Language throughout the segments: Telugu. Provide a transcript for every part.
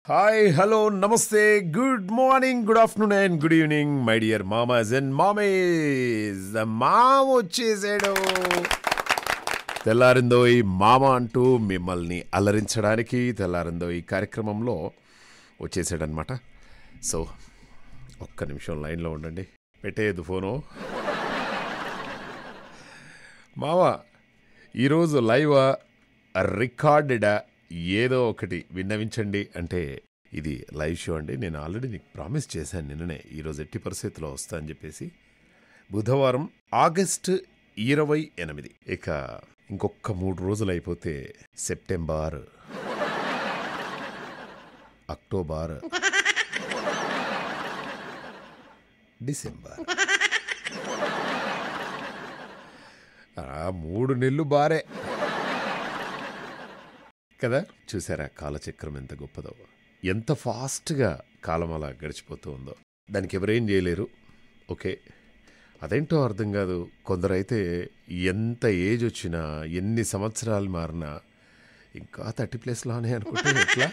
హాయ్ హలో నమస్తే good morning good afternoon and good evening my dear మామాస్ అండ్ మామేస్ మామ వచ్చేసాడు తెల్లారిందో ఈ మామ అంటూ మిమ్మల్ని అలరించడానికి తెల్లారిందో ఈ కార్యక్రమంలో వచ్చేసాడనమాట సో ఒక్క నిమిషం లైన్లో ఉండండి పెట్టేయద్దు ఫోను మామ ఈరోజు లైవ్ రికార్డెడా ఏదో ఒకటి విన్నవించండి అంటే ఇది లైవ్ షో అండి నేను ఆల్రెడీ నీకు ప్రామిస్ చేశాను నిన్ననే ఈరోజు ఎట్టి పరిస్థితిలో వస్తా అని చెప్పేసి బుధవారం ఆగస్ట్ ఇరవై ఎనిమిది ఇక ఇంకొక మూడు రోజులు అయిపోతే సెప్టెంబర్ అక్టోబర్ డిసెంబర్ ఆ మూడు నెలలు బారే కదా చూసారా కాలచక్రం ఎంత గొప్పదో ఎంత ఫాస్ట్గా కాలం అలా గడిచిపోతూ ఉందో దానికి ఎవరేం చేయలేరు ఓకే అదేంటో అర్థం కాదు కొందరైతే ఎంత ఏజ్ వచ్చినా ఎన్ని సంవత్సరాలు మారినా ఇంకా థర్టీ ప్లస్లానే అనుకుంటే ఎట్లా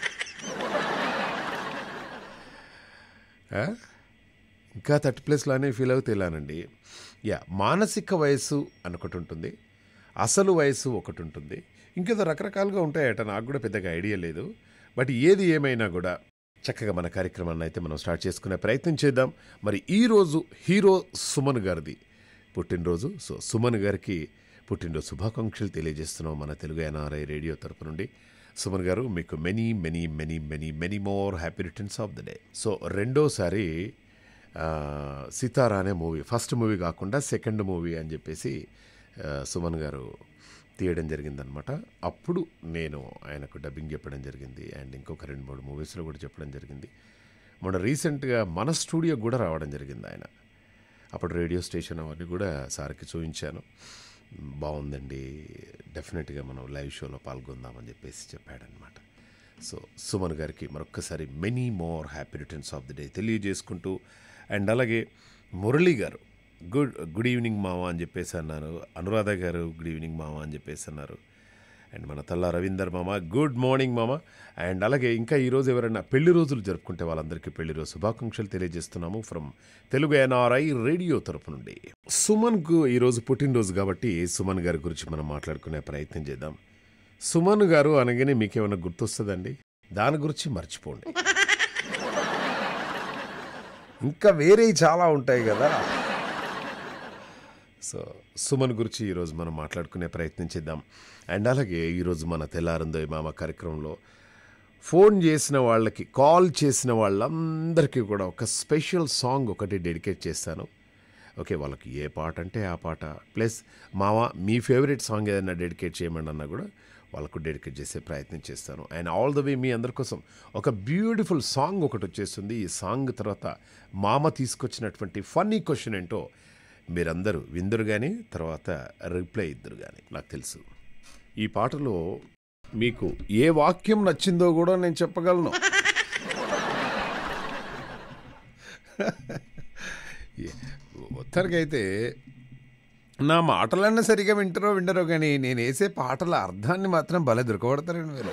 ఆ? ఇంకా థర్టీ ప్లస్లానే ఫీల్ అవుతే ఎలానండి యా మానసిక వయస్సు అని ఒకటి ఉంటుంది అసలు వయస్సు ఒకటి ఉంటుంది ఇంకేదో రకరకాలుగా ఉంటాయట నాకు కూడా పెద్దగా ఐడియా లేదు బట్ ఏది ఏమైనా కూడా చక్కగా మన కార్యక్రమాన్ని అయితే మనం స్టార్ట్ చేసుకునే ప్రయత్నం చేద్దాం మరి ఈరోజు హీరో సుమన్ గారిది పుట్టినరోజు సో సుమన్ గారికి పుట్టినరోజు శుభాకాంక్షలు తెలియజేస్తున్నాం మన తెలుగు ఎన్ఆర్ఐ రేడియో తరపు నుండి సుమన్ గారు మీకు many many many many many more happy returns of the day so రెండోసారి ఆ, సితారా అనే మూవీ ఫస్ట్ మూవీ కాకుండా సెకండ్ మూవీ అని చెప్పేసి ఆ, సుమన్ గారు తీయడం జరిగిందనమాట అప్పుడు నేను ఆయనకు డబ్బింగ్ చెప్పడం జరిగింది అండ్ ఇంకొక రెండు మూడు మూవీస్లో కూడా చెప్పడం జరిగింది మొన్న రీసెంట్గా మన స్టూడియో కూడా రావడం జరిగింది ఆయన అప్పుడు రేడియో స్టేషన్ అవన్నీ కూడా సార్కి చూపించాను బాగుందండి డెఫినెట్గా మనం లైవ్ షోలో పాల్గొందామని చెప్పేసి చెప్పాడనమాట సో సుమన్ గారికి మరొక్కసారి many more happy returns of the day తెలియజేసుకుంటూ అండ్ అలాగే మురళి గారు గుడ్ గుడ్ ఈవినింగ్ మామ అని చెప్పేసి అన్నారు అనురాధ గారు గుడ్ ఈవినింగ్ మామ అని చెప్పేసి అన్నారు అండ్ మన తల్లా రవీందర్ మామ గుడ్ మార్నింగ్ మామ అండ్ అలాగే ఇంకా ఈరోజు ఎవరైనా పెళ్లి రోజులు జరుపుకుంటే వాళ్ళందరికీ పెళ్లి రోజు శుభాకాంక్షలు తెలియజేస్తున్నాము ఫ్రమ్ తెలుగు ఎన్ఆర్ఐ రేడియో తరపు నుండి సుమన్కు ఈరోజు పుట్టినరోజు కాబట్టి సుమన్ గారి గురించి మనం మాట్లాడుకునే ప్రయత్నం చేద్దాం సుమన్ గారు అనగానే మీకేమైనా గుర్తొస్తుందండి దాని గురించి మర్చిపోండి ఇంకా వేరే చాలా ఉంటాయి కదా సో సుమన్ గురించి ఈరోజు మనం మాట్లాడుకునే ప్రయత్నం చేద్దాం అండ్ అలాగే ఈరోజు మన తెల్లారందో మామ కార్యక్రమంలో ఫోన్ చేసిన వాళ్ళకి కాల్ చేసిన వాళ్ళందరికీ కూడా ఒక స్పెషల్ సాంగ్ ఒకటి డెడికేట్ చేస్తాను ఓకే వాళ్ళకి ఏ పాట అంటే ఆ పాట ప్లస్ మామ మీ ఫేవరెట్ సాంగ్ ఏదైనా డెడికేట్ చేయమని అన్నా కూడా వాళ్ళకు డెడికేట్ చేసే ప్రయత్నం చేస్తాను అండ్ ఆల్ ద వే మీ అందరి కోసం ఒక బ్యూటిఫుల్ సాంగ్ ఒకటి వచ్చేస్తుంది ఈ సాంగ్ తర్వాత మామ తీసుకొచ్చినటువంటి ఫన్నీ క్వశ్చన్ ఏంటో మీరందరూ విందురు కానీ తర్వాత రిప్లై ఇద్దరు కానీ నాకు తెలుసు ఈ పాటలో మీకు ఏ వాక్యం నచ్చిందో కూడా నేను చెప్పగలను మొత్తానికైతే నా మాటలన్నా సరిగా వింటారో వింటారో కానీ నేను వేసే పాటల అర్థాన్ని మాత్రం భలే దొరకబడతారండి మీరు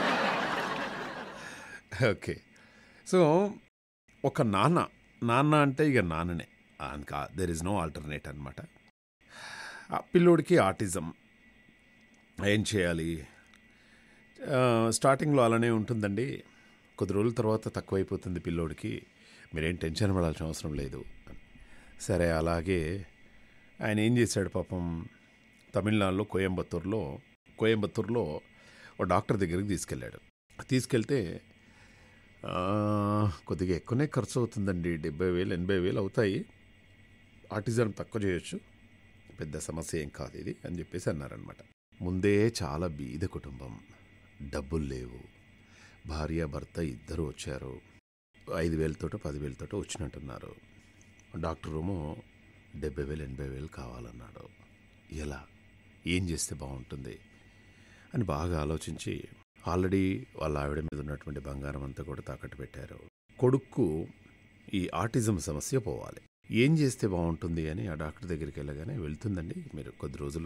ఓకే సో ఒక నాన్న నాన్న అంటే ఇక నాన్ననే ఇంకా దెర్ ఇస్ నో ఆల్టర్నేట్ అనమాట ఆ పిల్లోడికి ఆటిజం ఏం చేయాలి ఆ, స్టార్టింగ్లో అలానే ఉంటుందండి కొద్ది రోజుల తర్వాత తక్కువైపోతుంది పిల్లోడికి మీరేం టెన్షన్ పడాల్సిన అవసరం లేదు సరే అలాగే ఆయన ఏం చేశాడు పాపం తమిళనాడులో కోయంబత్తూరులో కోయంబత్తూరులో ఒక డాక్టర్ దగ్గరికి తీసుకెళ్ళాడు తీసుకెళ్తే ఆ, కొద్దిగా ఎక్కువనే ఖర్చు అవుతుందండి డెబ్బై వేలు ఎనభై వేలు అవుతాయి ఆటిజం తక్కువ చేయొచ్చు పెద్ద సమస్య ఏం కాదు ఇది అని చెప్పేసి అన్నారనమాట ముందే చాలా బీద కుటుంబం డబ్బులు లేవు భార్య భర్త ఇద్దరు వచ్చారు ఐదు వేలతోటో పదివేలతోటో వచ్చినట్టున్నారు డాక్టర్ ఏమో డెబ్బై వేలు ఎనభై వేలు కావాలన్నాడు ఎలా ఏం చేస్తే బాగుంటుంది అని బాగా ఆలోచించి ఆల్రెడీ వాళ్ళ ఆవిడ మీద ఉన్నటువంటి బంగారం అంతా కూడా తాకట్టు పెట్టారు కొడుక్కు ఈ ఆటిజం సమస్య పోవాలి ఏం చేస్తే బాగుంటుంది అని ఆ డాక్టర్ దగ్గరికి వెళ్ళగానే వెళ్తుందండి మీరు కొద్ది రోజులు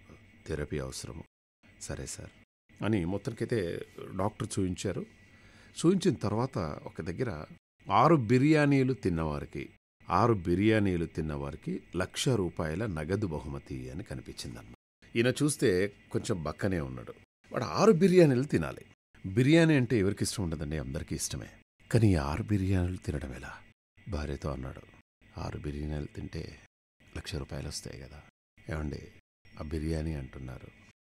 థెరపీ అవసరము సరే సార్ అని మొత్తానికైతే డాక్టర్ చూపించారు చూపించిన తర్వాత ఒక దగ్గర ఆరు బిర్యానీలు తిన్నవారికి ఆరు బిర్యానీలు తిన్నవారికి లక్ష రూపాయల నగదు బహుమతి అని కనిపించిందన్నమాట ఈయన చూస్తే కొంచెం బక్కనే ఉన్నాడు వాడు ఆరు బిర్యానీలు తినాలి బిర్యానీ అంటే ఎవరికి ఇష్టం ఉండదండి అందరికీ ఇష్టమే కానీ ఈ ఆరు బిర్యానీలు తినడం ఎలా భార్యతో అన్నాడు ఆరు బిర్యానీలు తింటే లక్ష రూపాయలు వస్తాయి కదా ఏమండి ఆ బిర్యానీ అంటున్నారు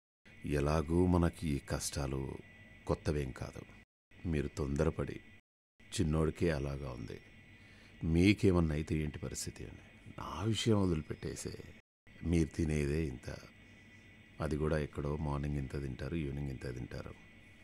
ఎలాగూ మనకి ఈ కష్టాలు కొత్తవేం కాదు మీరు తొందరపడి చిన్నోడికే అలాగా ఉంది మీకేమన్నా అయితే ఏంటి పరిస్థితి అని నా విషయం వదిలిపెట్టేసే మీరు తినేదే ఇంత అది కూడా ఎక్కడో మార్నింగ్ ఇంత తింటారు ఈవినింగ్ ఇంత తింటారు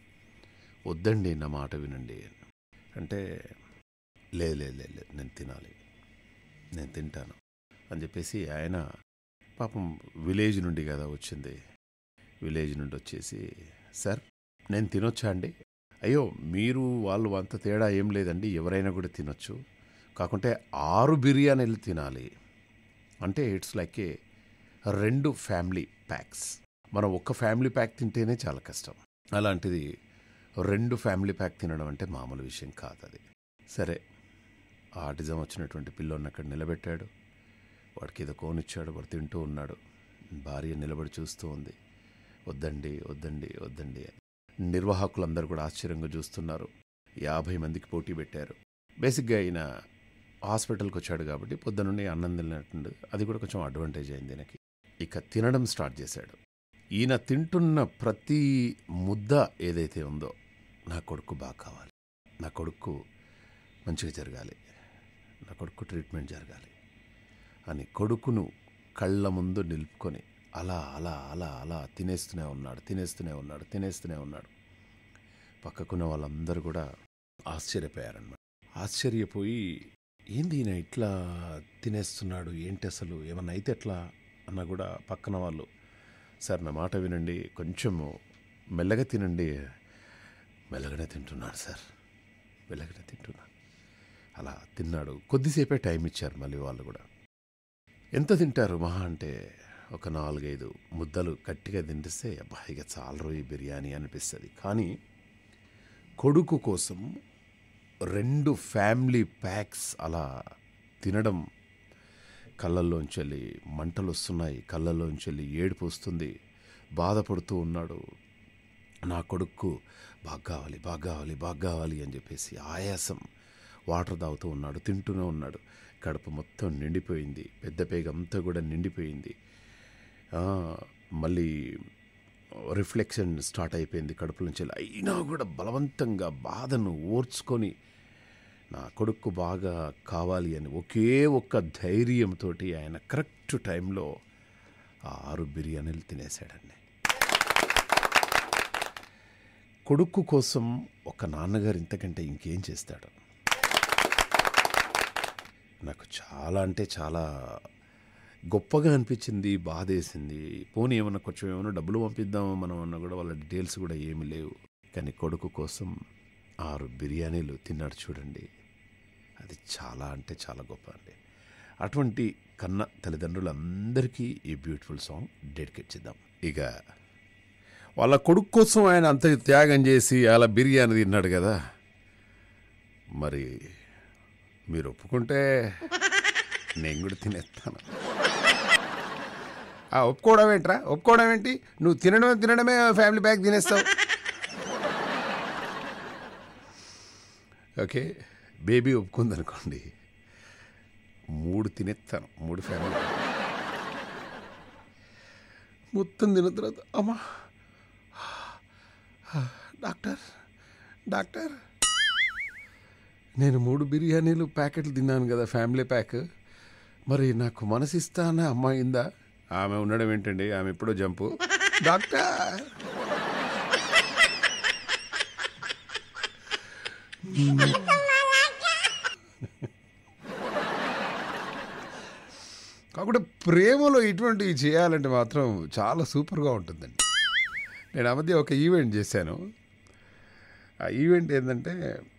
వద్దండి నా మాట వినండి అంటే లేదు లేదు లేదు లేదు నేను తినాలి నేను తింటాను అని చెప్పేసి ఆయన పాపం విలేజ్ నుండి కదా వచ్చింది విలేజ్ నుండి వచ్చేసి సార్ నేను తినొచ్చా అండి అయ్యో మీరు వాళ్ళు అంత తేడా ఏం లేదండి ఎవరైనా కూడా తినొచ్చు కాకుంటే ఆరు బిర్యానీలు తినాలి అంటే ఇట్స్ లైక్ ఏ రెండు ఫ్యామిలీ ప్యాక్స్ మనం ఒక్క ఫ్యామిలీ ప్యాక్ తింటేనే చాలా కష్టం అలాంటిది రెండు ఫ్యామిలీ ప్యాక్ తినడం అంటే మామూలు విషయం కాదు అది సరే ఆటిజం వచ్చినటువంటి పిల్లోని అక్కడ నిలబెట్టాడు వాడికి ఏదో కోనిచ్చాడు వాడు తింటూ ఉన్నాడు భార్య నిలబడి చూస్తూ ఉంది వద్దండి వద్దండి వద్దండి అని నిర్వాహకులందరూ కూడా ఆశ్చర్యంగా చూస్తున్నారు యాభై మందికి పోటీ పెట్టారు బేసిక్గా ఈయన హాస్పిటల్కి వచ్చాడు కాబట్టి పొద్దునుండి అన్నం తిన్నట్టు అది కూడా కొంచెం అడ్వాంటేజ్ అయింది ఈయనకి ఇక తినడం స్టార్ట్ చేశాడు ఈయన తింటున్న ప్రతి ముద్ద ఏదైతే ఉందో నా కొడుకు బాగా కావాలి నా కొడుకు మంచిగా జరగాలి నా కొడుకు ట్రీట్మెంట్ జరగాలి అని కొడుకును కళ్ళ ముందు నిలుపుకొని అలా అలా అలా అలా తినేస్తూనే ఉన్నాడు తినేస్తూనే ఉన్నాడు తినేస్తూనే ఉన్నాడు పక్కకున్న వాళ్ళందరూ కూడా ఆశ్చర్యపోయారనమాట ఆశ్చర్యపోయి ఏంది ఈయన ఇట్లా తినేస్తున్నాడు ఏంటి అసలు ఏమన్నా అయితే ఎట్లా అన్నా కూడా పక్కన వాళ్ళు సార్ నా మాట వినండి కొంచెము మెల్లగా తినండి మెల్లగానే తింటున్నాడు సార్ మెల్లగానే తింటున్నాడు అలా తిన్నాడు కొద్దిసేపే టైం ఇచ్చారు మళ్ళీ వాళ్ళు కూడా ఎంత తింటారు మహా అంటే ఒక నాలుగైదు ముద్దలు గట్టిగా తింటిస్తే అబ్బా ఇక చాలరు ఈ బిర్యానీ అనిపిస్తుంది కానీ కొడుకు కోసం రెండు ఫ్యామిలీ ప్యాక్స్ అలా తినడం కళ్ళల్లోంచెల్లి మంటలు వస్తున్నాయి కళ్ళల్లోంచెల్లి ఏడుపు వస్తుంది బాధపడుతూ ఉన్నాడు నా కొడుకు బాగా కావాలి బాగా కావాలి బాగా కావాలి అని చెప్పేసి ఆయాసం వాటర్ తాగుతూ ఉన్నాడు తింటూనే ఉన్నాడు కడుపు మొత్తం నిండిపోయింది పెద్ద పేగ అంతా కూడా నిండిపోయింది ఆ, మళ్ళీ రిఫ్లెక్షన్ స్టార్ట్ అయిపోయింది కడుపు నుంచి అయినా కూడా బలవంతంగా బాధను ఓర్చుకొని నా కొడుకు బాగా కావాలి అని ఒకే ఒక్క ధైర్యంతో ఆయన కరెక్ట్ టైంలో ఆ ఆరు బిర్యానీలు తినేశాడండి కొడుకు కోసం ఒక నాన్నగారు ఇంతకంటే ఇంకేం చేస్తాడు నాకు చాలా అంటే చాలా గొప్పగా అనిపించింది బాధేసింది పోనీ ఏమన్నా కొంచెం ఏమన్నా డబ్బులు పంపిద్దాం మనం అన్న కూడా వాళ్ళ డీటెయిల్స్ కూడా ఏమీ లేవు కానీ కొడుకు కోసం ఆరు బిర్యానీలు తిన్నాడు చూడండి అది చాలా అంటే చాలా గొప్ప అండి అటువంటి కన్న తల్లిదండ్రులందరికీ ఈ బ్యూటిఫుల్ సాంగ్ డెడికేట్ చేద్దాం ఇక వాళ్ళ కొడుకు కోసం ఆయన అంత త్యాగం చేసి అలా బిర్యానీ తిన్నాడు కదా మరి మీరు ఒప్పుకుంటే నేను కూడా తినేస్తాను ఆ, ఒప్పుకోవడం ఏంట్రా ఒప్పుకోవడం ఏంటి నువ్వు తినడమే తినడమే ఫ్యామిలీ ప్యాక్ తినేస్తావు ఓకే బేబీ ఒప్పుకుందనుకోండి మూడు తినేస్తాను మూడు ఫ్యామిలీ మొత్తం తిన్న తర్వాత అమ్మా డాక్టర్ డాక్టర్ నేను మూడు బిర్యానీలు ప్యాకెట్లు తిన్నాను కదా ఫ్యామిలీ ప్యాక్ మరి నాకు మనసిస్తానా అమ్మాయిందా ఆమె ఉండడం ఏంటండి ఆమె ఎప్పుడో జంపు డాక్టర్ కాకుండా ప్రేమలో ఇటువంటివి చేయాలంటే మాత్రం చాలా సూపర్గా ఉంటుందండి నేను ఆ మధ్య ఒక ఈవెంట్ చేశాను ఆ ఈవెంట్ ఏంటంటే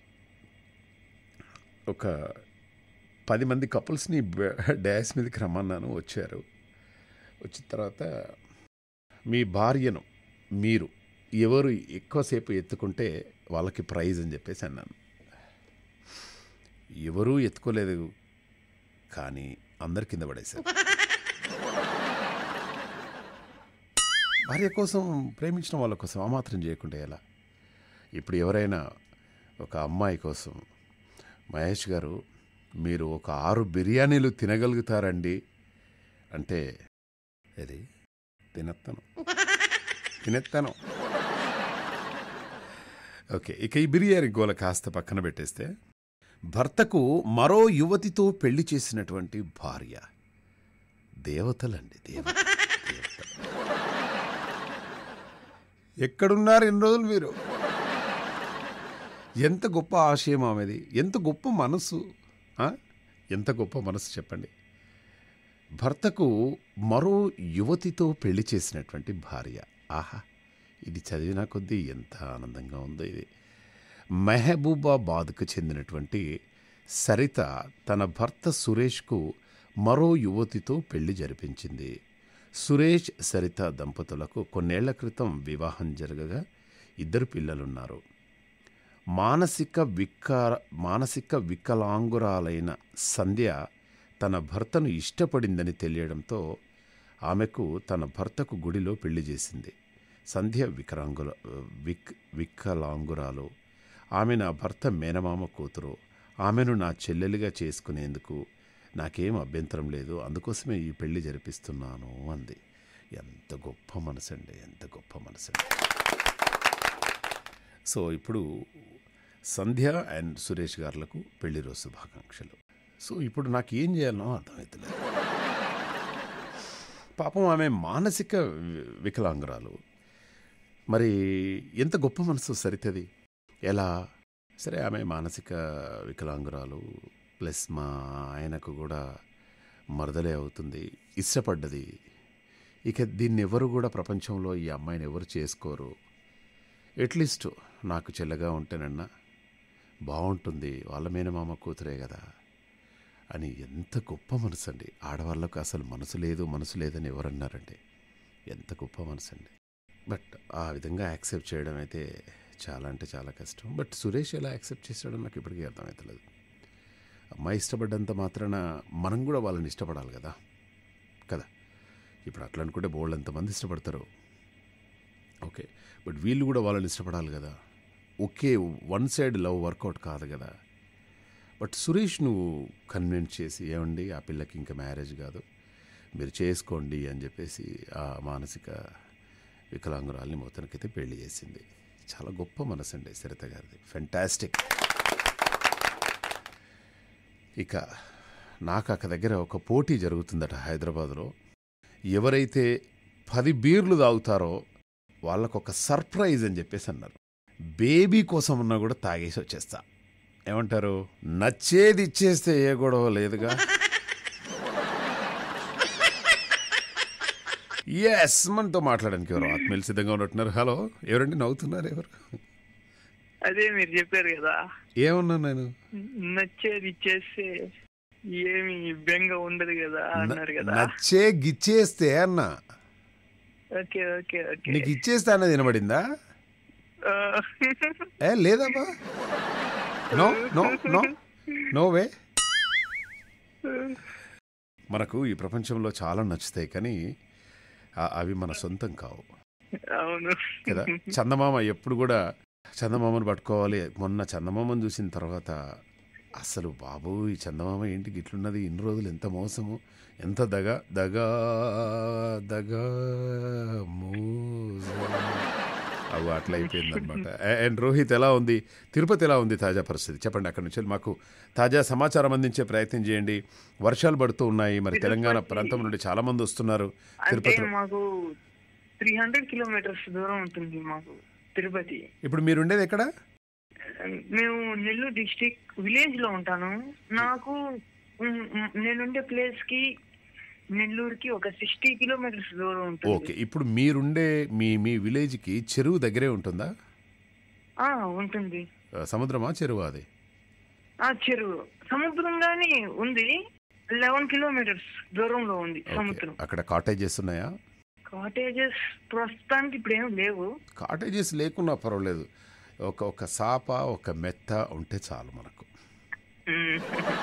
ఒక పది మంది కపుల్స్ని డ్యాస్ మీదకి రమ్మన్నాను వచ్చారు వచ్చిన తర్వాత మీ భార్యను మీరు ఎవరు ఎక్కువసేపు ఎత్తుకుంటే వాళ్ళకి ప్రైజ్ అని చెప్పేసి అన్నాను ఎవరూ ఎత్తుకోలేదు కానీ అందరి కింద పడేశారు భార్య కోసం ప్రేమించిన వాళ్ళ కోసం ఆ మాత్రం చేయకుండా ఎలా ఇప్పుడు ఎవరైనా ఒక అమ్మాయి కోసం మహేష్ గారు మీరు ఒక ఆరు బిర్యానీలు తినగలుగుతారండి అంటే అది తినెత్తాను తినెత్తాను ఓకే ఇక ఈ బిర్యానీ గోల కాస్త పక్కన పెట్టేస్తే భర్తకు మరో యువతితో పెళ్లి చేసినటువంటి భార్య దేవతలండి దేవత దేవతలు. ఎక్కడున్నారు ఇన్ని రోజులు మీరు ఎంత గొప్ప ఆశయం ఆమెది ఎంత గొప్ప మనసు ఆ? ఎంత గొప్ప మనసు చెప్పండి భర్తకు మరో యువతితో పెళ్లి చేసినటువంటి భార్య ఆహా ఇది చదివిన కొద్దీ ఎంత ఆనందంగా ఉందో ఇది మెహబూబాబాద్కు చెందినటువంటి సరిత తన భర్త సురేష్కు మరో యువతితో పెళ్లి జరిపించింది సురేష్ సరిత దంపతులకు కొన్నేళ్ల క్రితం వివాహం జరగగా ఇద్దరు పిల్లలున్నారు మానసిక వికార మానసిక వికలాంగురాలైన సంధ్య తన భర్తను ఇష్టపడిందని తెలియడంతో ఆమెకు తన భర్తకు గుడిలో పెళ్లి చేసింది సంధ్య వికలాంగుల విక్ వికలాంగురాలు ఆమె నా భర్త మేనమామ కూతురు ఆమెను నా చెల్లెలిగా చేసుకునేందుకు నాకేం అభ్యంతరం లేదు అందుకోసమే ఈ పెళ్లి జరిపిస్తున్నాను అంది ఎంత గొప్ప మనసండి ఎంత గొప్ప మనసండి సో ఇప్పుడు సంధ్య అండ్ సురేష్ గారులకు పెళ్లి రోజు శుభాకాంక్షలు సో ఇప్పుడు నాకు ఏం చేయాలనో అర్థమవుతలేదు పాపం ఆమె మానసిక వి- వికలాంగురాలు మరి ఎంత గొప్ప మనసు సరితది ఎలా సరే ఆమె మానసిక వికలాంగురాలు ప్లస్ మా ఆయనకు కూడా మరదలే అవుతుంది ఇష్టపడ్డది ఇక దీన్ని ఎవరు కూడా ప్రపంచంలో ఈ అమ్మాయిని ఎవరు చేసుకోరు అట్లీస్ట్ నాకు చెల్లగా ఉంటేనన్నా బాగుంటుంది వాళ్ళ మేనమామ కూతురే కదా అని ఎంత గొప్ప మనసు అండి ఆడవాళ్ళకు అసలు మనసు లేదు మనసు లేదని ఎవరన్నారండి ఎంత గొప్ప మనసు అండి బట్ ఆ విధంగా యాక్సెప్ట్ చేయడం అయితే చాలా అంటే చాలా కష్టం బట్ సురేష్ ఎలా యాక్సెప్ట్ చేశాడో నాకు ఇప్పటికీ అర్థమవుతలేదు అమ్మాయి ఇష్టపడ్డంత మాత్రాన మనం కూడా వాళ్ళని ఇష్టపడాలి కదా కదా ఇప్పుడు అట్లా అనుకుంటే బోల్డ్ ఎంతమంది ఇష్టపడతారు ఓకే బట్ వీళ్ళు కూడా వాళ్ళని ఇష్టపడాలి కదా ఒకే వన్ సైడ్ లవ్ వర్కౌట్ కాదు కదా బట్ సురేష్ నువ్వు కన్విన్స్ చేసి ఏమండి ఆ పిల్లకి ఇంకా మ్యారేజ్ కాదు మీరు చేసుకోండి అని చెప్పేసి ఆ మానసిక వికలాంగురాల్ని మొత్తానికైతే పెళ్లి చేసింది చాలా గొప్ప మనసు అండి సరిత గారిది ఫెంటాస్టిక్ ఇక నాకు అక్క దగ్గర ఒక పోటీ జరుగుతుందట హైదరాబాద్లో ఎవరైతే పది బీర్లు తాగుతారో వాళ్ళకు ఒక సర్ప్రైజ్ అని చెప్పేసి అన్నారు బేబీ కోసం ఉన్నా కూడా తాగేసి వచ్చేస్తా ఏమంటారు నచ్చేది ఇచ్చేస్తే ఏ గొడవ లేదుగా ఎస్ మనతో మాట్లాడడానికి ఎవరు ఆత్మీయులు సిద్ధంగా ఉన్నట్టున్నారు హలో ఎవరండి నవ్వుతున్నారు ఎవరు అదే మీరు చెప్పారు కదా ఏమన్నా నేను నచ్చేది ఇచ్చేస్తే ఏమి బెంగ ఉండదు కదా అన్నారు కదా నచ్చే గిచ్చేస్తే అన్న ఓకే ఓకే ఓకే నీకు ఇచ్చేస్తే అన్నది వినబడిందా ఆ, ఏ లేదమ్మా no no no no way మనకు ఈ ప్రపంచంలో చాలా నచ్చుతాయి కానీ ఆ- అవి మన సొంతం కావు అవును కదా చందమామ ఎప్పుడు కూడా చందమామను పట్టుకోవాలి మొన్న చందమామను చూసిన తర్వాత అసలు బాబు ఈ చందమామ ఏంటి గిట్లున్నది ఇన్ని రోజులు ఎంత మోసము ఎంత దగా దగా దగా మోస అవి అట్లా అయిపోయింది అనమాట అండ్ రోహిత్ ఎలా ఉంది తిరుపతి ఎలా ఉంది తాజా పరిస్థితి చెప్పండి అక్కడ నుంచి మాకు తాజా సమాచారం అందించే ప్రయత్నం చేయండి వర్షాలు పడుతూ ఉన్నాయి మరి తెలంగాణ ప్రాంతం నుండి చాలా మంది వస్తున్నారు అంటే తిరుపతిలో మాకు త్రీ హండ్రెడ్ కిలోమీటర్స్ దూరం ఉంటుంది మాకు తిరుపతి ఇప్పుడు మీరు ఉండేది ఎక్కడ మేము నెల్లూరు డిస్టిక్ విలేజ్ లో ఉంటాను నాకు ఉమ్, ఉమ్, నేనుండే ప్లేస్ కి నెల్లూరుకి ఒక సిక్స్టీ కిలోమీటర్స్ దూరం ఉంటుంది ఓకే ఇప్పుడు మీరుండే మీ మీ విలేజ్కి చెరువు దగ్గరే ఉంటుందా ఆ, ఉంటుంది ఆ, సముద్రమా చెరువు అది ఆ చెరువు సముద్రంగానే ఉంది లెవెన్ కిలోమీటర్స్ దూరంలో ఉంది ఓకే. సముద్రం అక్కడ కాటేజెస్ ఉన్నాయా కాటేజెస్ ప్రస్తుతానికి ఇప్పుడు ఏం లేవు కాటేజెస్ లేకున్నా పర్వాలేదు ఒక ఒక సాప ఒక మెత్త ఉంటే చాలు మనకు మ్మ్.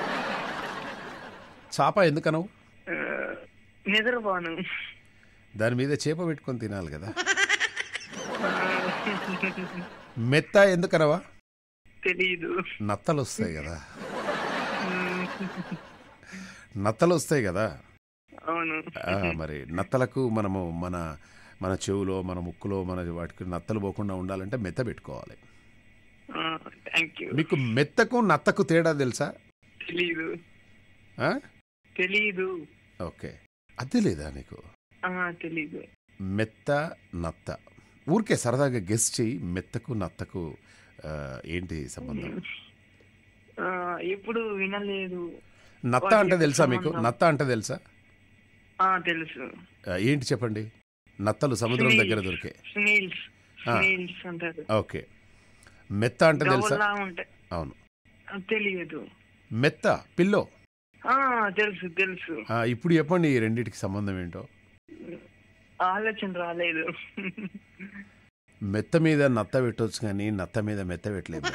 చాప ఎందుకనవు ఆ, నిద్రపోను దాని మీద చేప పెట్టుకొని తినాలి కదా ఆ, మెత్త ఎందుకనవా తెలీదు నత్తలు వస్తాయి కదా మ్మ్. నత్తలు వస్తాయి కదా అవును ఆ, మరి నత్తలకు మనము మన మన చెవులో మన ముక్కులో మన వాటికి నత్తలు పోకుండా ఉండాలంటే మెత్త పెట్టుకోవాలి థ్యాంక్ యూ మీకు మెత్తకు నత్తకు తేడా తెలుసా తెలీదు ఆ? తెలీదు ఓకే అది లేదా నీకు ఆ, తెలీదు మెత్త నత్త ఊరికే సరదాగా గెస్ట్ చేయి మెత్తకు నత్తకు ఆ, ఏంటి సంబంధం ఆ, ఎప్పుడు వినలేదు నత్త వాటి అంటే యొక్క తెలుసా మీకు సంబంధం. నత్త అంటే తెలుసా ఆ తెలుసు ఆ, ఏంటి చెప్పండి నత్తలు సముద్రం Snails. దగ్గర దొరికే స్నేల్స్ ఆ. స్నేల్స్ అంటారు ఓకే మెత్త అంటే తెలుసా గవ్వలా ఉంటాయి అవును ఆ, తెలియదు మెత్త పిల్లో ఆ తెలుసు తెలుసు ఆ, ఇప్పుడు చెప్పండి ఈ రెండింటికి సంబంధం ఏంటో ఆలోచన రాలేదు మెత్త మీద నత్త పెట్టవచ్చు కానీ నత్త మీద మెత్త పెట్టలేదు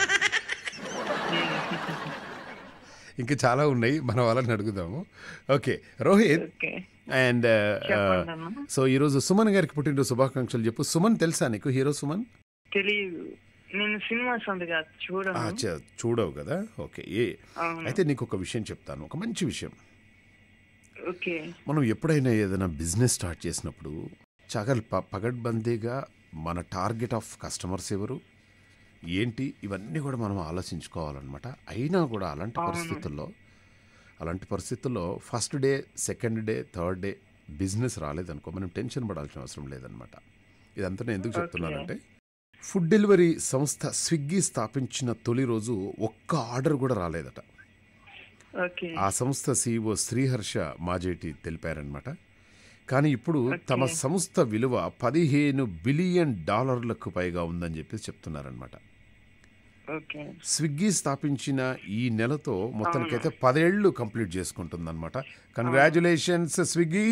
ఇంకా చాలా ఉన్నాయి మన వాళ్ళని అడుగుదాము ఓకే రోహిత్ ఓకే అండ్ చెప్పండి అన్న సో ఈరోజు సుమన్ గారికి పుట్టినరోజు శుభాకాంక్షలు చెప్పు సుమన్ తెలుసా నీకు హీరో సుమన్ తెలియదు నేను సినిమాస్ అంతగా చూడను ఆ, చ- చూడవు కదా ఓకే ఏ అవును అయితే నీకు ఒక విషయం చెప్తాను ఒక మంచి విషయం ఓకే మనం ఎప్పుడైనా ఏదైనా బిజినెస్ స్టార్ట్ చేసినప్పుడు చగల్ ప పగడ్బందీగా మన టార్గెట్ ఆఫ్ కస్టమర్స్ ఎవరు ఏంటి ఇవన్నీ కూడా మనం ఆలోచించుకోవాలన్నమాట అయినా కూడా అలాంటి అవును. పరిస్థితుల్లో అలాంటి పరిస్థితుల్లో first day second day third day business రాలేదనుకో మనం టెన్షన్ పడాల్సిన అవసరం లేదనమాట ఇదంతా నేను ఎందుకు Okay. చెప్తున్నానంటే ఫుడ్ డెలివరీ సంస్థ స్విగ్గీ స్థాపించిన తొలి రోజు ఒక్క ఆర్డర్ కూడా రాలేదట ఓకే ఆ సంస్థ సీఈఓ శ్రీహర్ష మాజేటి తెలిపారనమాట కానీ ఇప్పుడు తమ Okay. సంస్థ విలువ పదిహేను బిలియన్ డాలర్లకు పైగా ఉందని చెప్పి చెప్తున్నారనమాట ఓకే స్విగ్గీ స్థాపించిన ఈ నెలతో మొత్తానికైతే పదేళ్లు కంప్లీట్ చేసుకుంటుందన్నమాట కంగ్రాచులేషన్స్ స్విగ్గీ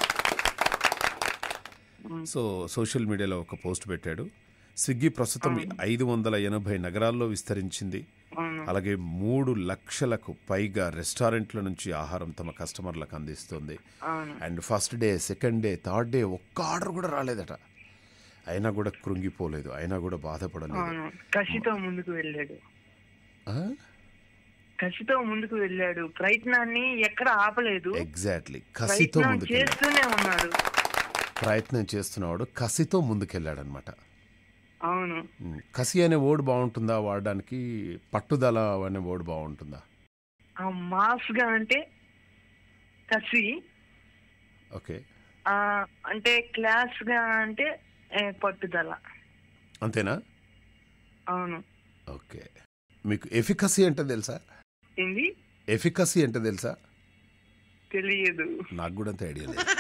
సో సోషల్ మీడియాలో ఒక పోస్ట్ పెట్టాడు స్విగ్గీ ప్రస్తుతం ఐదు వందల ఎనభై నగరాల్లో విస్తరించింది అవును అలాగే మూడు లక్షలకు పైగా రెస్టారెంట్ల నుంచి ఆహారం తమ కస్టమర్లకు అందిస్తుంది అవును and first day second day third day ఒక్క ఆర్డర్ కూడా రాలేదట అయినా కూడా కృంగిపోలేదు అయినా కూడా బాధపడలేదు అవును కసితో ముందుకు వెళ్ళాడు ఆ? కసితో ముందుకు వెళ్ళాడు ప్రయత్నాన్ని ఎక్కడ ఆపలేదు ఎగ్జాక్ట్లీ కసితో ప్రయత్నం ముందుకెళ్ళాడు చేస్తూనే ఉన్నాడు ప్రయత్నం చేస్తున్నవాడు కసితో ముందుకెళ్ళాడనమాట అవును ఉమ్, కసి అనే వర్డ్ బాగుంటుందా వాడడానికి పట్టుదల అనే వర్డ్ బాగుంటుందా ఆ మాస్ గా అంటే కసి ఓకే ఆ అంటే క్లాస్ గా అంటే ఏ, పట్టుదల అంతేనా అవును ఓకే మీకు ఎఫికసీ అంటే తెలుసా ఏంది ఎఫికసీ అంటే తెలుసా తెలియదు నాకు కూడా అంత ఐడియా లేదు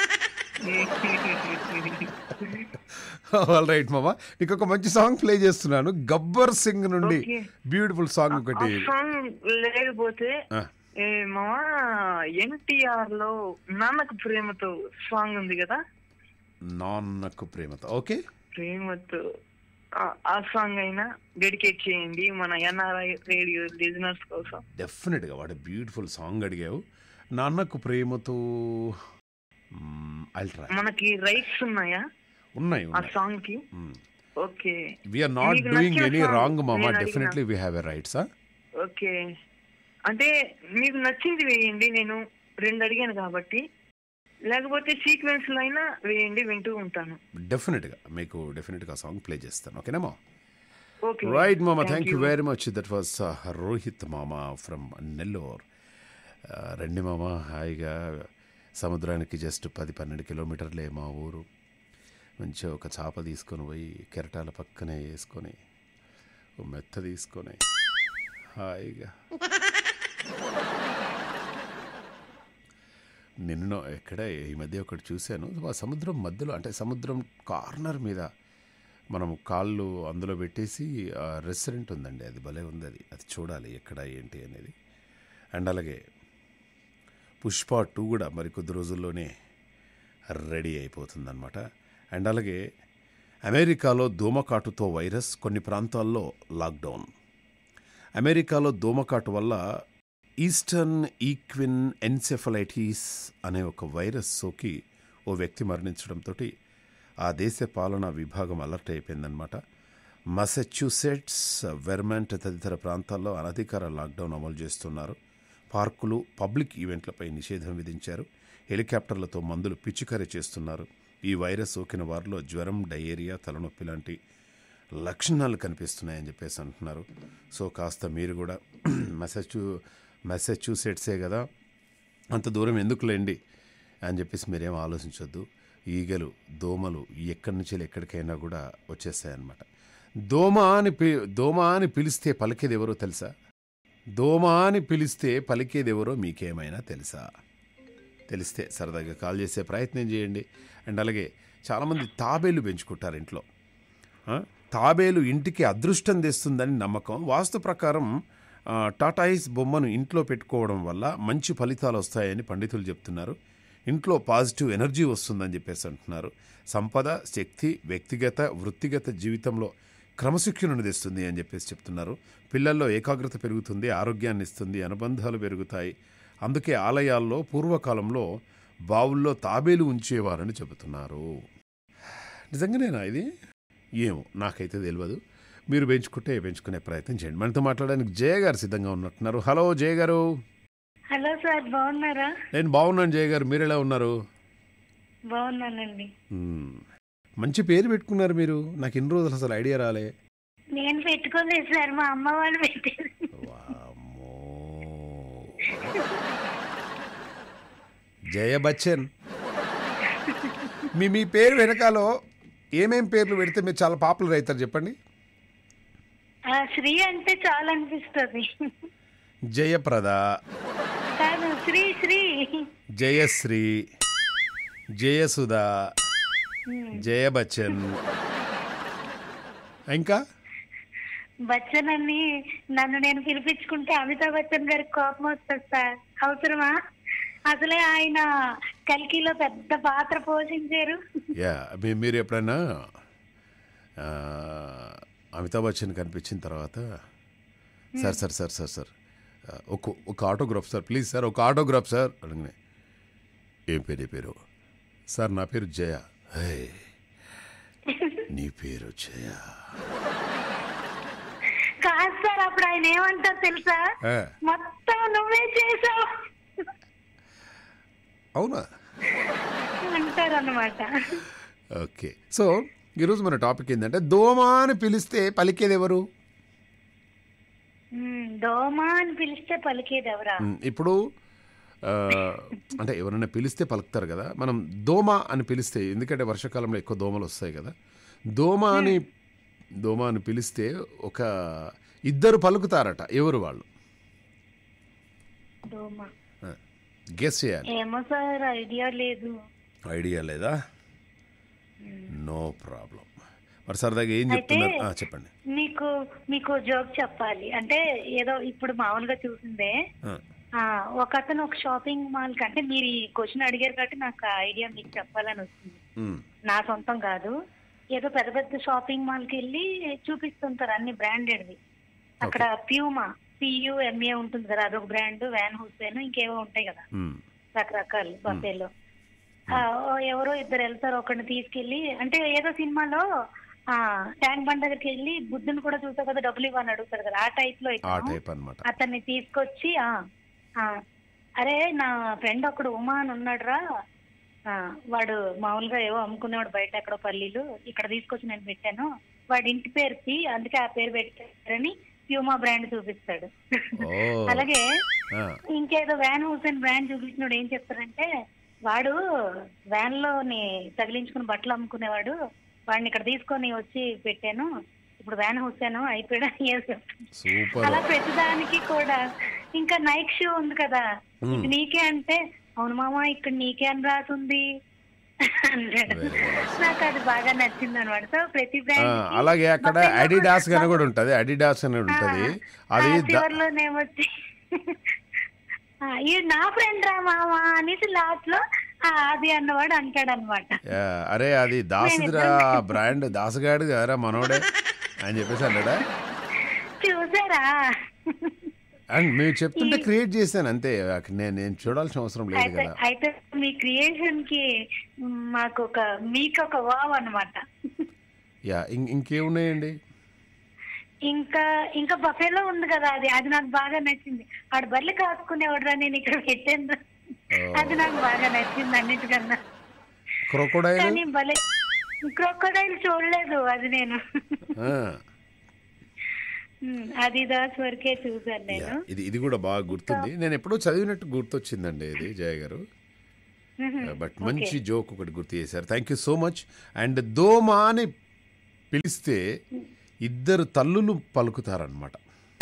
ఆల్ రైట్ మామా నీకు ఒక మంచి సాంగ్ ప్లే చేస్తున్నాను గబ్బర్ సింగ్ నుండి Okay. బ్యూటిఫుల్ సాంగ్ ఆ ఒకటి సాంగ్ లేకపోతే ఆ, ఏ మామ ఎన్టీఆర్ లో నాన్నకు ప్రేమతో సాంగ్ ఉంది కదా నాన్నకు ప్రేమతో ఓకే ప్రేమతో ఆ- ఆ సాంగ్ అయినా డెడికేట్ చేయండి మన ఎన్ఆర్ఐ రేడియో లిజనర్స్ కోసం డెఫినెట్గా వాడు బ్యూటిఫుల్ సాంగ్ అడిగావు నాన్నకు ప్రేమతో ఐ ట్రై మనకి రైట్స్ ఉన్నాయా ఉన్నాయి ఆ ఉన్నాయి సాంగ్ కి ఓకే వీఆర్ నాట్ మీకు డూయింగ్ నచ్చిన ఎనీ song రాంగ్ మామా నేను అడిగిన. Definitely we have a rights okay అంటే మీకు నచ్చింది వేయండి నేను రెండు అడిగాను కాబట్టి లేకపోతే సీక్వెన్స్ లో అయినా వేయండి వింటూ ఉంటాను డెఫినెట్గా మీకు డెఫినెట్గా సాంగ్ ప్లే చేస్తాను ఓకేనా ఓకే రైట్ మామా Thank thank you you. Very much that was Rohit మామా ఫ్రమ్ నెల్లూర్ రండి మామ హాయిగా సముద్రానికి జస్ట్ పది పన్నెండు కిలోమీటర్లే మా ఊరు మంచిగా ఒక చాప తీసుకొని పోయి కెరటాల పక్కనే వేసుకొని ఓ మెత్త తీసుకొని హాయిగా నిన్న ఎక్కడ ఈ మధ్య ఒకటి చూశాను ఆ సముద్రం మధ్యలో అంటే సముద్రం కార్నర్ మీద మనం కాళ్ళు అందులో పెట్టేసి ఆ రెస్టారెంట్ ఉందండి అది భలే ఉంది అది అది చూడాలి ఎక్కడ ఏంటి అనేది అండ్ అలాగే పుష్ప టూ కూడా మరి కొద్ది రోజుల్లోనే రెడీ అయిపోతుందన్నమాట అండ్ అలాగే అమెరికాలో దోమకాటుతో వైరస్ కొన్ని ప్రాంతాల్లో లాక్డౌన్ అమెరికాలో దోమకాటు వల్ల ఈస్టర్న్ ఈక్విన్ ఎన్సెఫలైటిస్ అనే ఒక వైరస్ సోకి ఓ వ్యక్తి మరణించడంతో ఆ దేశ పాలనా విభాగం అలర్ట్ అయిపోయిందనమాట మసచ్యూసెట్స్ వెర్మంట్ తదితర ప్రాంతాల్లో అనధికార లాక్డౌన్ అమలు చేస్తున్నారు పార్కులు పబ్లిక్ ఈవెంట్లపై నిషేధం విధించారు హెలికాప్టర్లతో మందులు పిచికారీ చేస్తున్నారు ఈ వైరస్ సోకిన వారిలో జ్వరం డయేరియా తలనొప్పి లాంటి లక్షణాలు కనిపిస్తున్నాయని చెప్పేసి అంటున్నారు సో కాస్త మీరు కూడా మెసచ్యూ మెసచ్యూసెట్సే కదా అంత దూరం ఎందుకులేండి అని చెప్పేసి మీరేం ఆలోచించొద్దు ఈగలు దోమలు ఎక్కడి నుంచి ఎక్కడికైనా కూడా వచ్చేస్తాయన్నమాట దోమ అని పి దోమ అని పిలిస్తే పలికేది ఎవరో తెలుసా దోమ అని పిలిస్తే పలికేది ఎవరో మీకేమైనా తెలుసా తెలిస్తే సరదాగా కాల్ చేసే ప్రయత్నం చేయండి అండ్ అలాగే చాలామంది తాబేలు పెంచుకుంటారు ఇంట్లో ఆ, తాబేలు ఇంటికి అదృష్టం తెస్తుందని నమ్మకం వాస్తు ప్రకారం ఆ, టాటాయిస్ బొమ్మను ఇంట్లో పెట్టుకోవడం వల్ల మంచి ఫలితాలు వస్తాయని పండితులు చెప్తున్నారు ఇంట్లో పాజిటివ్ ఎనర్జీ వస్తుందని చెప్పేసి అంటున్నారు సంపద శక్తి వ్యక్తిగత వృత్తిగత జీవితంలో క్రమశిక్షణను తెస్తుంది అని చెప్పేసి చెప్తున్నారు పిల్లల్లో ఏకాగ్రత పెరుగుతుంది ఆరోగ్యాన్ని ఇస్తుంది అనుబంధాలు పెరుగుతాయి అందుకే ఆలయాల్లో పూర్వకాలంలో బావుల్లో తాబేలు ఉంచేవారని చెబుతున్నారు నిజంగానేనా ఇది ఏమో నాకైతే తెలియదు మీరు పెంచుకుంటే పెంచుకునే ప్రయత్నం చేయండి మనతో మాట్లాడడానికి జయ గారు సిద్ధంగా ఉన్నట్టున్నారు హలో జయ గారు హలో సార్ బాగున్నారా నేను బాగున్నాను జయ గారు మీరు ఎలా ఉన్నారు బాగున్నానండి మ్మ్. మంచి పేరు పెట్టుకున్నారు మీరు నాకు ఇన్ని రోజులు అసలు ఐడియా రాలే నేను పెట్టుకోలేదు సార్ మా అమ్మ వాళ్ళు పెట్టారు వామ్మో. జయ బచ్చన్ మీ మీ పేరు వెనకాలో ఏమేం పేర్లు పెడితే మీరు చాలా పాపులర్ అవుతారు చెప్పండి ఆ, శ్రీ అంటే చాలా అనిపిస్తుంది జయప్రద కాదు శ్రీ శ్రీ జయశ్రీ జయసుధ జయ బచ్చన్ ఇంకా బచ్చన్ అని నన్ను నేను పిలిపించుకుంటే అమితాబ్ బచ్చన్ గారికి కోపం వస్తుంది సార్ అవసరమా అసలే ఆయన కల్కిలో పెద్ద పాత్ర పోషించారు యా మీ- మీరు ఎప్పుడైనా ఆ, అమితాబ్ బచ్చన్ కనిపించిన తర్వాత sir sir sir sir sir ఆ, ఒక ఒక ఆటోగ్రాఫ్ సార్ ప్లీజ్ సార్ ఒక ఆటోగ్రాఫ్ సార్ అడగనే ఏం పేరు ఏ పేరు సార్ నా పేరు జయ హే నీ పేరు జయ కాదు సార్ అప్పుడు ఆయన ఏమంటారు తెలుసా ఆ, మొత్తం నువ్వే చేసావు అవునా అంటారు అనమాట ఓకే సో ఈరోజు మన టాపిక్ ఏంటంటే దోమ అని పిలిస్తే పలికేది ఎవరు దోమ అని పిలిస్తే పలికేది ఎవరా ఉమ్, ఇప్పుడు ఆ, అంటే ఎవరైనా పిలిస్తే పలుకుతారు కదా మనం దోమ అని పిలిస్తే ఎందుకంటే వర్షాకాలంలో ఎక్కువ దోమలు వస్తాయి కదా దోమ అని దోమ అని పిలిస్తే ఒక ఇద్దరు పలుకుతారట ఎవరు వాళ్ళు దోమ గెస్ చేయాలి ఏమో సార్ ఐడియా లేదు ఐడియా లేదా నో ప్రాబ్లం మరి సరదాగా ఏం చెప్తున్నారు ఆ, చెప్పండి మీకు మీకు జోక్ చెప్పాలి అంటే ఏదో ఇప్పుడు మామూలుగా చూసిందే ఆ, ఆ, ఒక అతను ఒక షాపింగ్ మాల్ కి అంటే మీరు ఈ క్వశ్చన్ అడిగారు కాబట్టి నాకు ఆ ఐడియా మీకు చెప్పాలని వచ్చింది ఉమ్, నా సొంతం కాదు ఏదో పెద్ద పెద్ద షాపింగ్ మాల్ కి వెళ్ళి చూపిస్తుంటారు అన్ని బ్రాండెడ్వి అక్కడ ప్యూమా పియుఎంఏ ఉంటుంది కదా అదొక బ్రాండ్ వ్యాన్ హుసేన్ ఇంకేవో ఉంటాయి కదా ఉమ్, రకరకాలు బఫేలో ఆ, ఓ ఎవరో ఇద్దరు వెళ్తారు ఒకరిని తీసుకెళ్లి అంటే ఏదో సినిమాలో ఆ ట్యాంక్ బండ్ దగ్గరికి వెళ్ళి బుద్ధుని కూడా చూసావు కదా డబ్బులు ఇవ్వని అడుగుతారు కదా ఆ టైప్ లో ఆ ఇతను టైప్ అనమాట అతన్ని తీసుకొచ్చి ఆ ఆ, అరే నా ఫ్రెండ్ ఒకడు ఉమా అని ఉన్నాడురా ఆ, వాడు మామూలుగా ఏవో అమ్ముకునేవాడు బయట ఎక్కడో పల్లీలు ఇక్కడ తీసుకొచ్చి నేను పెట్టాను వాడి ఇంటి పేరు పి అందుకే ఆ పేరు పెట్టారని ప్యూమా బ్రాండ్ చూపిస్తాడు ఓ అలాగే ఆ, ఇంకేదో వ్యాన్ హుసేన్ బ్రాండ్ చూపించినోడు ఏం చెప్తారంటే వాడు వ్యాన్ లో తగిలించుకుని బట్టలు అమ్ముకునేవాడు వాడిని ఇక్కడ తీసుకొని వచ్చి పెట్టాను ఇప్పుడు వ్యాన్ హుసేన్ అయిపోయాడు అని ఏదో చెప్తాడు. సూపర్ అలా ప్రతిదానికి కూడా ఇంకా నైక్ షూ ఉంది కదా ఇది నీకే అంటే అవును మామ ఇక్కడ నీకే అని రాసుంది అన్నాడు నాకు అది బాగా నచ్చింది అనమాట సో ప్రతి ఆ, బ్రాండ్ అలాగే అక్కడ అడిడాస్ అని కూడా ఉంటుంది అడిడాస్ అని ఉంటుంది అది ద- చివరిలోనేమొచ్చి ఆ, ఈ నా ఫ్రెండ్ రా మామ అనేసి లాస్ట్ లో ఆ, అది అన్నవాడు అంటాడు అనమాట యా, అరే అది దాసుదిరా ఆ బ్రాండ్ దాసగాడు కదరా మనోడే అని చెప్పేసి అన్నాడా చూసారా అండ్ మేము చెప్తుంటే క్రియేట్ చేశాను అంతే అక్కడ నేను నేను చూడాల్సిన అవసరం లేదు అయితే కదా అయితే మీ క్రియేషన్ కి మ్, మాకు ఒక మీకు ఒక వావ్ అన్నమాట యా ఇం- ఇంకేమున్నాయండి ఇంకా ఇంకా బఫేలో ఉంది కదా అది అది నాకు బాగా నచ్చింది ఆడు బర్రెలు కాసుకునేవాడురా నేను ఇక్కడ పెట్టాను అది నాకు బాగా నచ్చింది అన్నిటికన్నా క్రొకోడైల్ కానీ భలే క్రొక్కడైల్ చూడలేదు అది నేను మ్, అది దాస్ వరకే చూసాను నేను ఇది ఇది కూడా బాగా గుర్తుంది నేను ఎప్పుడో చదివినట్టు గుర్తొచ్చిందండి ఇది జయ గారు మ్హూ. బట్ మంచి జోక్ ఒకటి గుర్తు చేశారు thank you so much and దోమా అని పిలిస్తే ఇద్దరు తల్లులు పలుకుతారనమాట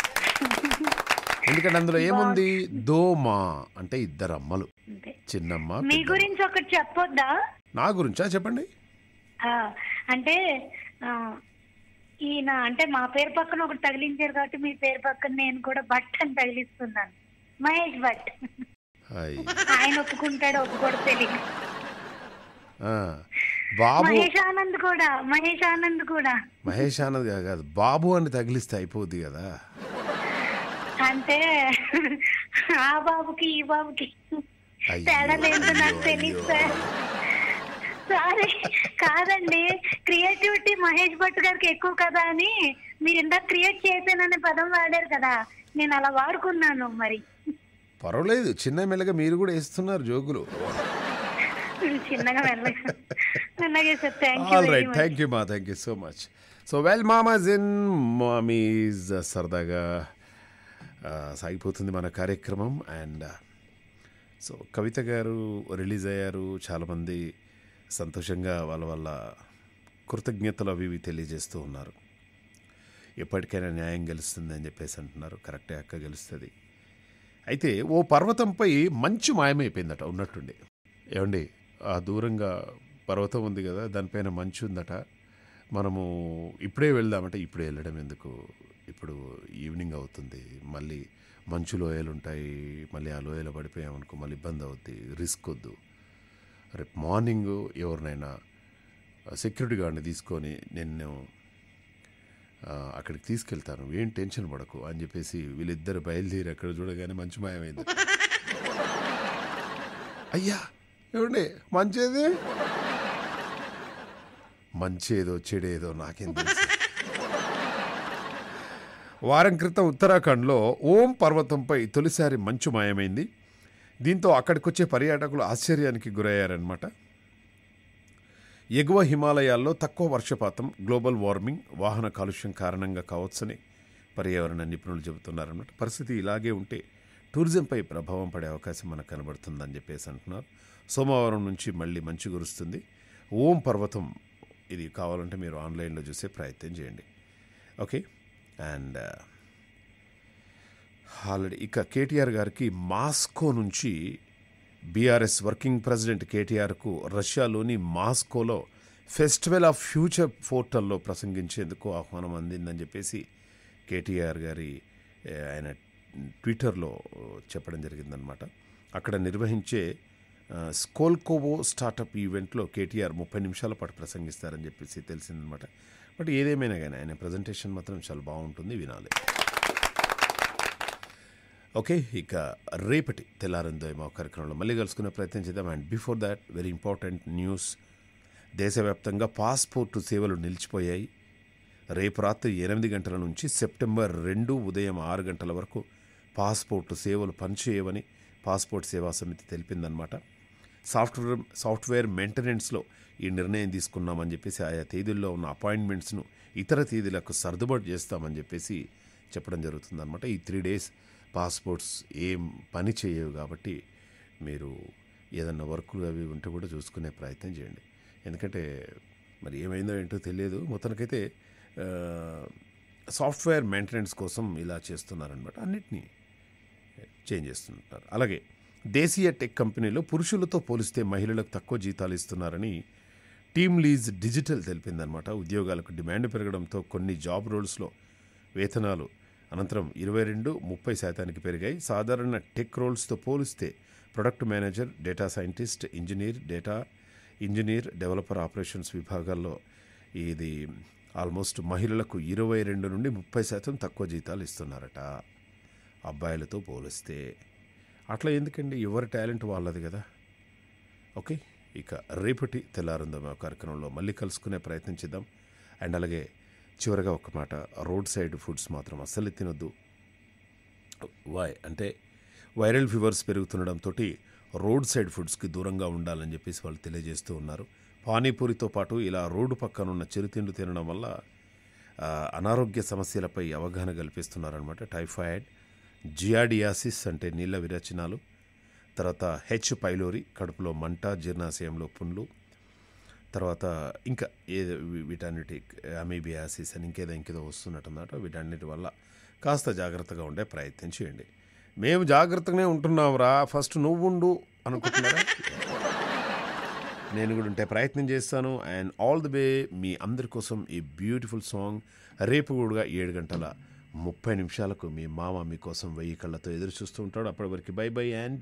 ఎందుకంటే అందులో ఏముంది దోమా అంటే ఇద్దరు అమ్మలు అంతే. చిన్నమ్మ మీ పెద్దమ్మ. గురించి ఒకటి చెప్పొద్దా నా గురించా చెప్పండి ఆ, అంటే ఆ, ఈయన అంటే మా పేరు పక్కన ఒకటి తగిలించారు కాబట్టి మీ పేరు పక్కన నేను కూడా భట్ అని తగిలిస్తున్నాను మహేష్ భట్ హాయ్ ఆయన ఒప్పుకుంటాడు ఒప్పుకోడు తెలియదు ఆ, బాబు మహేష్ ఆనంద్ కూడా మహేష్ ఆనంద్ కూడా మహేష్ ఆనంద్ గా కాదు బాబు అని తగిలిస్తే అయిపోద్ది కదా అంటే ఆ బాబుకి ఈ బాబుకి అయ్యో, తేడా లేదు నాకు అయ్యో, తెలియదు అయ్యో. సార్ సారీ కాదండి క్రియేటివిటీ మహేష్ భట్ గారికి ఎక్కువ కదా అని మీరు ఇందాక క్రియేట్ చేశాననే పదం వాడారు కదా నేను అలా వాడుకున్నాను మరి పర్వాలేదు చిన్న మెల్లగా మీరు కూడా వేస్తున్నారు జోకులు చిన్నగా వెళ్ళగా అలాగే sir thank you all very right much thank you మా thank you so much so well మామాజ్ ఇన్ మామీజ్ సరదాగా ఆ, సాగిపోతుంది మన కార్యక్రమం అండ్ సో కవిత గారు రిలీజ్ అయ్యారు చాలామంది సంతోషంగా వాళ్ళ వాళ్ళ కృతజ్ఞతలు అవి ఇవి తెలియజేస్తూ ఉన్నారు ఎప్పటికైనా న్యాయం గెలుస్తుంది అని చెప్పేసి అంటున్నారు కరెక్టే అక్క గెలుస్తుంది అయితే ఓ పర్వతంపై మంచు మాయమైపోయిందట ఉన్నట్టుండి ఏమండి ఆ దూరంగా పర్వతం ఉంది కదా దానిపైన మంచు ఉందట మనము ఇప్పుడే వెళ్దామంటే ఇప్పుడే వెళ్ళడం ఎందుకు ఇప్పుడు ఈవినింగ్ అవుతుంది మళ్ళీ మంచు లోయలు ఉంటాయి మళ్ళీ ఆ లోయలో పడిపోయామనుకో మళ్ళీ ఇబ్బంది అవుద్ది రిస్క్ వద్దు రేపు మార్నింగ్ ఎవరినైనా సెక్యూరిటీ గార్డ్ని తీసుకొని నేను ఆ, అక్కడికి తీసుకెళ్తాను ఏం టెన్షన్ పడకు అని చెప్పేసి వీళ్ళిద్దరు బయలుదేరి అక్కడ చూడగానే మంచు మాయమైంది అయ్యా ఏమండి మంచేది మంచేదో చెడేదో నాకేం తెలుసు వారం క్రితం ఉత్తరాఖండ్లో ఓం పర్వతంపై తొలిసారి మంచు మాయమైంది దీంతో అక్కడికొచ్చే పర్యాటకులు ఆశ్చర్యానికి గురయ్యారనమాట ఎగువ హిమాలయాల్లో తక్కువ వర్షపాతం గ్లోబల్ వార్మింగ్ వాహన కాలుష్యం కారణంగా కావచ్చని పర్యావరణ నిపుణులు చెబుతున్నారన్నమాట పరిస్థితి ఇలాగే ఉంటే టూరిజంపై ప్రభావం పడే అవకాశం మనకు కనబడుతుందని చెప్పేసి అంటున్నారు సోమవారం నుంచి మళ్ళీ మంచు కురుస్తుంది ఓం పర్వతం ఇది కావాలంటే మీరు ఆన్లైన్లో చూసే ప్రయత్నం చేయండి ఓకే అండ్ ఆల్రెడీ ఇక కేటీఆర్ గారికి మాస్కో నుంచి బీఆర్ఎస్ వర్కింగ్ ప్రెసిడెంట్ కేటీఆర్కు రష్యాలోని మాస్కోలో ఫెస్టివల్ ఆఫ్ ఫ్యూచర్ పోర్టల్లో ప్రసంగించేందుకు ఆహ్వానం అందిందని చెప్పేసి కేటీఆర్ గారి ఏ, ఆయన ట్విట్టర్లో చెప్పడం జరిగిందనమాట అక్కడ నిర్వహించే ఆ, స్కోల్కోవో స్టార్టప్ ఈవెంట్లో కేటీఆర్ ముప్పై నిమిషాల పాటు ప్రసంగిస్తారని చెప్పేసి తెలిసిందనమాట బట్ ఏదేమైనా కానీ ఆయన ప్రజెంటేషన్ మాత్రం చాలా బాగుంటుంది వినాలి ఓకే ఇక రేపటి తెల్లారిందోయమో కార్యక్రమంలో మళ్ళీ కలుసుకునే ప్రయత్నం చేద్దాం and before that very important news దేశవ్యాప్తంగా పాస్పోర్టు సేవలు నిలిచిపోయాయి రేపు రాత్రి ఎనిమిది గంటల నుంచి సెప్టెంబర్ రెండు ఉదయం ఆరు గంటల వరకు పాస్పోర్టు సేవలు పనిచేయవని పాస్పోర్ట్ సేవా సమితి తెలిపిందనమాట సాఫ్ట్వేర్ సాఫ్ట్వేర్ మెయింటెనెన్స్లో ఈ నిర్ణయం తీసుకున్నామని చెప్పేసి ఆయా తేదీల్లో ఉన్న అపాయింట్మెంట్స్ను ఇతర తేదీలకు సర్దుబాటు చేస్తామని చెప్పేసి చెప్పడం జరుగుతుందన్నమాట ఈ త్రీ డేస్ పాస్పోర్ట్స్ ఏం పని చేయవు కాబట్టి మీరు ఏదన్నా వర్కులు అవి ఉంటే కూడా చూసుకునే ప్రయత్నం చేయండి ఎందుకంటే మరి ఏమైందో ఏంటో తెలియదు మొత్తానికైతే ఆ, సాఫ్ట్వేర్ మెయింటెనెన్స్ కోసం ఇలా చేస్తున్నారనమాట అన్నిటినీ చేంజ్ చేస్తుంటారు అలాగే దేశీయ టెక్ కంపెనీలో పురుషులతో పోలిస్తే మహిళలకు తక్కువ జీతాలు ఇస్తున్నారని టీమ్ లీజ్ డిజిటల్ తెలిపిందనమాట ఉద్యోగాలకు డిమాండ్ పెరగడంతో కొన్ని జాబ్ రోల్స్లో వేతనాలు అనంతరం ఇరవై రెండు ముప్పై శాతానికి పెరిగాయి సాధారణ టెక్ రోల్స్తో పోలిస్తే product manager data scientist engineer data engineer developer operations విభాగాల్లో ఇది ఆల్మోస్ట్ మహిళలకు ఇరవై రెండు నుండి ముప్పై శాతం తక్కువ జీతాలు ఇస్తున్నారట అబ్బాయిలతో పోలిస్తే అట్లా ఎందుకండి ఎవరి టాలెంట్ వాళ్ళది కదా ఓకే ఇక రేపటి తెల్లారుందమ కార్యక్రమంలో మళ్ళీ కలుసుకునే ప్రయత్నం చేద్దాం అండ్ అలాగే చివరగా ఒక మాట రోడ్ సైడ్ ఫుడ్స్ మాత్రం అస్సలు తినొద్దు వై అంటే వైరల్ ఫీవర్స్ పెరుగుతుండడంతో రోడ్ సైడ్ ఫుడ్స్కి దూరంగా ఉండాలని చెప్పేసి వాళ్ళు తెలియజేస్తూ ఉన్నారు పానీపూరితో పాటు ఇలా రోడ్డు పక్కన ఉన్న చిరుతిండ్లు తినడం వల్ల ఆ, అనారోగ్య సమస్యలపై అవగాహన కల్పిస్తున్నారనమాట టైఫాయిడ్ జియాడియాసిస్ అంటే నీళ్ళ విరచనాలు తర్వాత హెచ్ పైలోరి కడుపులో మంట జీర్ణాశయంలో పుండ్లు తర్వాత ఇంకా ఏ వీ- వీటన్నిటి అమీబియాసిస్ అని ఇంకేదో ఇంకేదో వస్తున్నట్టన్నమాట వీటన్నిటి వల్ల కాస్త జాగ్రత్తగా ఉండే ప్రయత్నం చేయండి మేము జాగ్రత్తగానే ఉంటున్నాంరా ఫస్ట్ నువ్వు ఉండు అనుకుంటున్నారా నేను కూడా ఉంటే ప్రయత్నం చేస్తాను అండ్ ఆల్ ది వే మీ అందరి కోసం ఈ బ్యూటిఫుల్ సాంగ్ రేపు కూడా ఏడు గంటల ముప్పై నిమిషాలకు మీ మామ మీకోసం వెయ్యి కళ్ళతో ఎదురు చూస్తూ ఉంటాడు అప్పటి వరకు బై బై అండ్